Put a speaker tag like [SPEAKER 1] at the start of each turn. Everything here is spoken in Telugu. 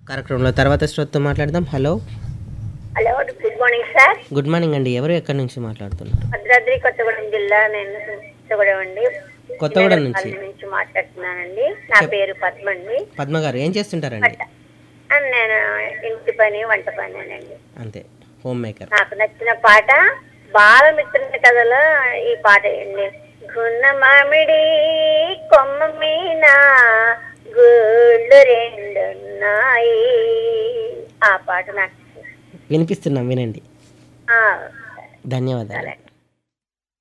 [SPEAKER 1] కార్యక్రమంలో తర్వాత శ్రోతతో మాట్లాడదాం hello
[SPEAKER 2] hello good morning sir
[SPEAKER 1] good morning అండి ఎవరు ఎక్కడి నుంచి మాట్లాడుతున్నారు
[SPEAKER 2] భద్రాద్రి కొత్తగూడెం జిల్లా నేను కొత్తగూడెం అండి
[SPEAKER 1] కొత్తగూడెం నుంచి
[SPEAKER 2] కాలనీ నుంచి మాట్లాడుతున్నానండి నా పేరు పద్మ అండి
[SPEAKER 1] పద్మ గారు ఏం చేస్తుంటారండి
[SPEAKER 2] ఆ, నేను ఇంటి పని వంట పని అండి
[SPEAKER 1] అంతే హోమ్ మేకర్
[SPEAKER 2] నాకు నచ్చిన పాట బాలమిత్రుని కథలో ఈ పాట అండి గున్న మామిడి కొమ్మ మీద గుళ్ళు రెండున్నాయి ఆ పాట నాకు
[SPEAKER 1] వినిపిస్తున్నాం వినండి
[SPEAKER 2] ఆ,
[SPEAKER 1] ధన్యవాదాలు